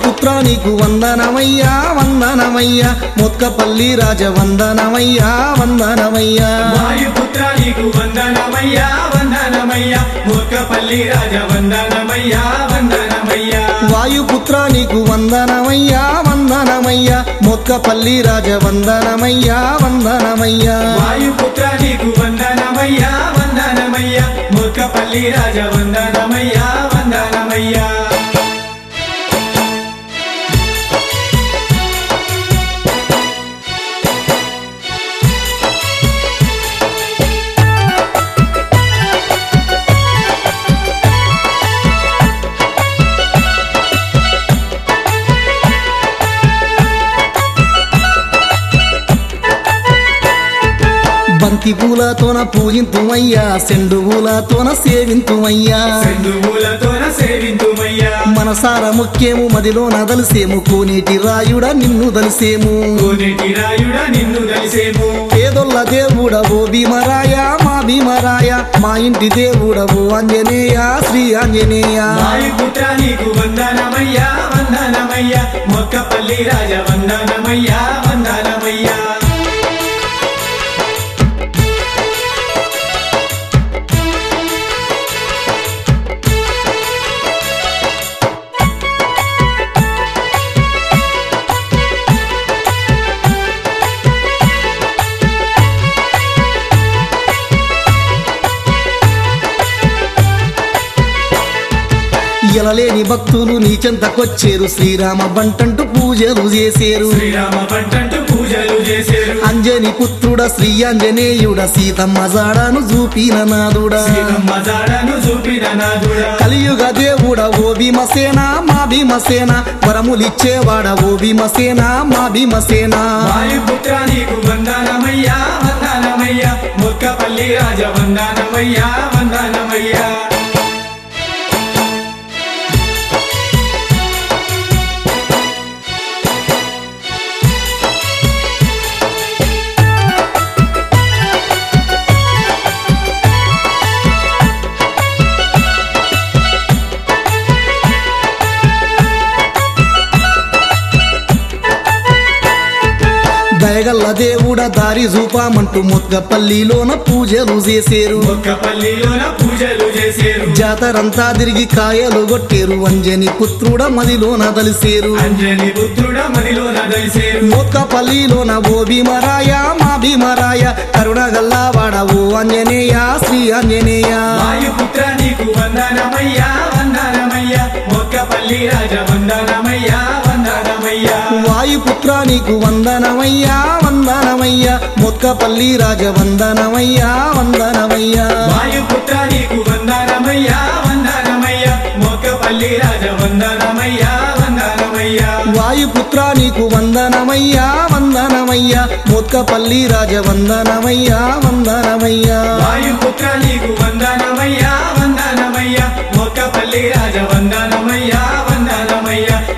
వాయుపుత్ర నీకు వందనమయ్యా వందనమయ్యా మొత్కపల్లి రాజ వందనమయ్యా వందనమయ్యా వాయుపుత్ర నీకు వందనమయ్యా వందనమయ్యా మూర్ఖపల్లి రాజ వందనమయ్యా వందనమయ్యా వాయుపుత్ర నీకు వందనమయ్యా వందనమయ్యా మొత్కపల్లి రాజ వందనమయ్యా వందనమయ్యా వాయుపుత్ర నీకు వందనమయ్యా వందనమయ్యా మూర్ఖపల్లి రాజ వందనమయ్యా వందనమయ్యా బంతి పూలతోన పూజింతుమయ్యా సెండు పూలతోన సేవింతుమయ్యా సింధువులతోన సేవింతుమయ్యా మనసార ముఖ్యము మదిలో నదలిసేము కోనేటి రాయుడా నిన్ను దలిసేము కోనేటి రాయుడా నిన్ను కలిసేము పేదొల్ల దేవుడవు భీమరాయ మా భీమరాయ మా ఇంటి దేవుడవు ఆంజనేయ శ్రీ ఆంజనేయ వాయుపుత్ర నీకు వందనమయ్యా వందనమయ్యా మొక్కపల్లి రాజ వందనమయ్యా వందనమయ్యా ఎలలేని భక్తులు నీ చెంతకొచ్చేరు శ్రీరామ బంటంటూ పూజలు చేసేరు శ్రీరామ పంటంటూ పూజలు చేసేరు అంజని పుత్రుడ శ్రీ ఆంజనేయుడ సీతమ్మ జాడను చూపిన నాదుడా సీతమ్మ జాడను చూపిన నాదుడా కలియుగ దేవుడ ఓ భీమసేన మా భీమసేన వరములిచ్చేవాడ ఓ భీమసేన మా భీమసేన వాయుపుత్ర నీకు వందనమయ్యా వందనమయ్యా మొక్కపల్లి రాజ వందనమయ్యా వందనమయ్యా దయగల్ల దేవుడ దారి చూపామంటూ ముద్గపల్లిలోన పూజలు చేసేరు మొక్కపల్లిలోన పూజలు చేసేరు జాతరంతా తిరిగి కాయలు కొట్టేరు అంజని పుత్రుడ మదిలోన దలిసేరు అంజని పుత్రుడ మదిలోన దలిసేరు మోత్కపల్లిలోన ఓ భీమరాయ మా భీమరాయ కరుణగల్లావాడ ఓ ఆంజనేయ శ్రీ ఆంజనేయ వాయుపుత్ర నీకు వందనమయ్యా వందనమయ్యా మొక్కపల్లి రాజ వందనమయ్యా వందనమయ్యా వాయుపుత్ర నీకు వందనమయ్యా వందనమయ్యా మొత్కపల్లి రాజ వందనమయ్యా వందనమయ్యా వాయుపుత్ర నీకు వందనమయ్యా వందనమయ్యా మొక్కపల్లి రాజ వందనమయ్యా వందనమయ్యా వాయుపుత్ర నీకు వందనమయ్యా వందనమయ్యా మొత్కపల్లి రాజ వందనమయ్యా వందనమయ్యా వాయుపుత్ర నీకు వందనమయ్యా వందనమయ్యా మొక్కపల్లి రాజ వందనమయ్యా వందనమయ్యా